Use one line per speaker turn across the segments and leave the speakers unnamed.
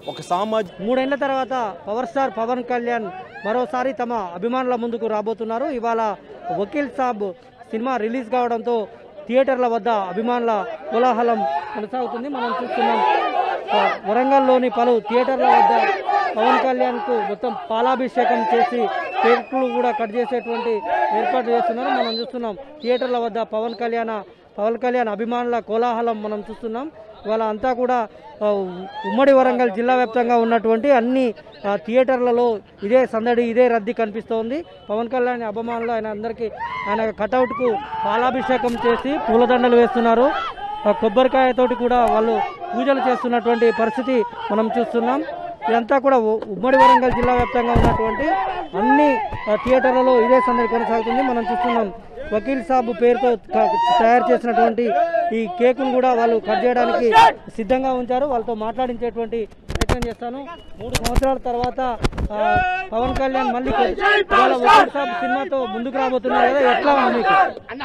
ఒక సామాజిక
మూడేళ్ల తర్వాత పవర్ స్టార్ పవన్ కళ్యాణ్ మరోసారి తమ అభిమానుల ముందుకు రాబోతున్నారు ఇవాళ వకీల్ సాబ్ సినిమా రిలీజ్ కావడంతో థియేటర్ల వద్ద అభిమానుల కోలాహలం కొనసాగుతుంది మనం చూస్తున్నాం ఆ, వరంగల్లోని పలు థియేటర్ల వద్ద పవన్ కళ్యాణ్ కు మొత్తం పాలాభిషేకం చేసి కేకులు కూడా కట్ చేసేటువంటి ఏర్పాటు చేస్తున్నారు మనం చూస్తున్నాం థియేటర్ల వద్ద పవన్ కళ్యాణ్ పవన్ కళ్యాణ్ అభిమానుల కోలాహలం మనం చూస్తున్నాం ఇవాళ అంతా కూడా ఆ, ఉమ్మడి వరంగల్ జిల్లా వ్యాప్తంగా ఉన్నటువంటి అన్ని ఆ, థియేటర్లలో ఇదే సందడి ఇదే రద్దీ కనిపిస్తోంది పవన్ కళ్యాణ్ అభిమానులు ఆయన అందరికీ ఆయన కటౌట్కు పాలాభిషేకం చేసి పూలదండలు వేస్తున్నారు ఆ, కొబ్బరికాయతోటి కూడా వాళ్ళు పూజలు చేస్తున్నటువంటి పరిస్థితి మనం చూస్తున్నాం ఇదంతా కూడా ఉ- ఉమ్మడి వరంగల్ జిల్లా వ్యాప్తంగా ఉన్నటువంటి అన్ని ఆ, థియేటర్లలో ఇదే సందడి కొనసాగుతుంది మనం చూస్తున్నాం వకీల్ సాబ్ పేరుతో క- తయారు చేసినటువంటి ఈ కేకును కూడా వాళ్ళు కట్ చేయడానికి సిద్ధంగా ఉంచారు వాళ్ళతో మాట్లాడించేటువంటి ప్రయత్నం చేస్తాను మూడు సంవత్సరాల తర్వాత ఆ, పవన్ కళ్యాణ్ మళ్ళీ కొ- ఇవాళ వకీల్ సాబ్ సినిమాతో ముందుకు రాబోతున్నారు కదా ఎట్లా ఉంది మీకు
అన్న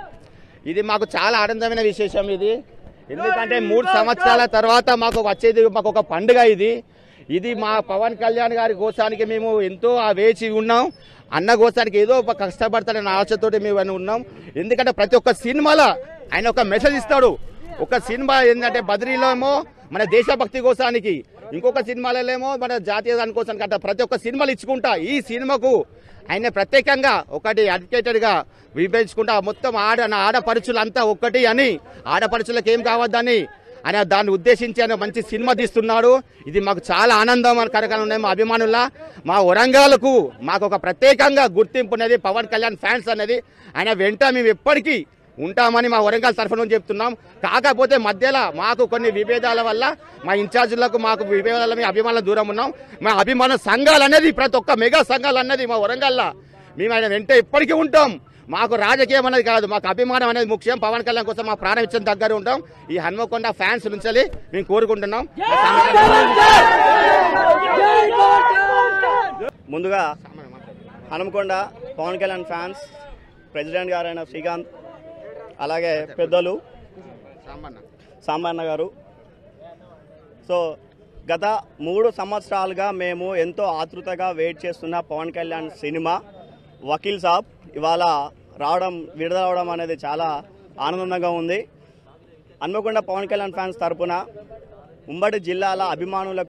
ఇది మాకు చాలా ఆనందమైన విశేషం ఇది ఎందుకంటే మూడు సంవత్సరాల తర్వాత మాకు వచ్చేది మాకు ఒక పండుగ ఇది ఇది మా పవన్ కళ్యాణ్ గారి కోసానికి మేము ఎంతో ఆ వేచి ఉన్నాం అన్న కోసానికి ఏదో ఒక కష్టపడతాడన్న ఆశతోటి మేము అని ఉన్నాం ఎందుకంటే ప్రతి ఒక్క సినిమాలో ఆయన ఒక మెసేజ్ ఇస్తాడు ఒక సినిమా ఏంటంటే బద్రీలో ఏమో మన దేశభక్తి కోసానికి ఇంకొక సినిమాలలో ఏమో మన జాతీయ దాని కోసానికి అట్లా ప్రతి ఒక్క సినిమాలు ఇచ్చుకుంటా ఈ సినిమాకు ఆయన ప్రత్యేకంగా ఒకటి అడ్వకేటెడ్ గా విభజించుకుంటా మొత్తం ఆడ నా ఆడపడుచులంతా ఒక్కటి అని ఆడపడుచులకు ఏం కావద్దని ఆయన దాన్ని ఉద్దేశించి ఆయన మంచి సినిమా తీస్తున్నాడు ఇది మాకు చాలా ఆనందం కరకాలం ఉన్నాయి మా అభిమానుల మా వరంగల్కు మాకు ఒక ప్రత్యేకంగా గుర్తింపు అనేది పవన్ కళ్యాణ్ ఫ్యాన్స్ అనేది ఆయన వెంట మేము ఎప్పటికీ ఉంటామని మా వరంగల్ తరఫున నుంచి చెప్తున్నాం కాకపోతే మధ్యలో మాకు కొన్ని విభేదాల వల్ల మా ఇన్ఛార్జీలకు మాకు విభేదాల మీ అభిమానుల దూరం ఉన్నాం మా అభిమాన సంఘాలు అనేది ప్రతి ఒక్క మెగా సంఘాలు అన్నది మా వరంగల్లో మేము ఆయన వెంట ఎప్పటికీ ఉంటాం మాకు రాజకీయం అనేది కాదు మాకు అభిమానం అనేది ముఖ్యం పవన్ కళ్యాణ్ కోసం మా ప్రాణం ఇచ్చిన దగ్గర ఉంటాం ఈ హన్మకొండ ఫ్యాన్స్ నుంచి మేము కోరుకుంటున్నాం
ముందుగా హనుమకొండ పవన్ కళ్యాణ్ ఫ్యాన్స్ ప్రెసిడెంట్ గారైన శ్రీకాంత్ అలాగే పెద్దలు సాంబన్న గారు సో గత మూడు సంవత్సరాలుగా మేము ఎంతో ఆతృతగా వెయిట్ చేస్తున్న పవన్ కళ్యాణ్ సినిమా వకీల్ సాబ్ ఇవాళ రావడం విడుదలవడం అనేది చాలా ఆనందంగా ఉంది హన్మకొండ పవన్ కళ్యాణ్ ఫ్యాన్స్ తరపున ఉమ్మడి జిల్లాల అభిమానులకు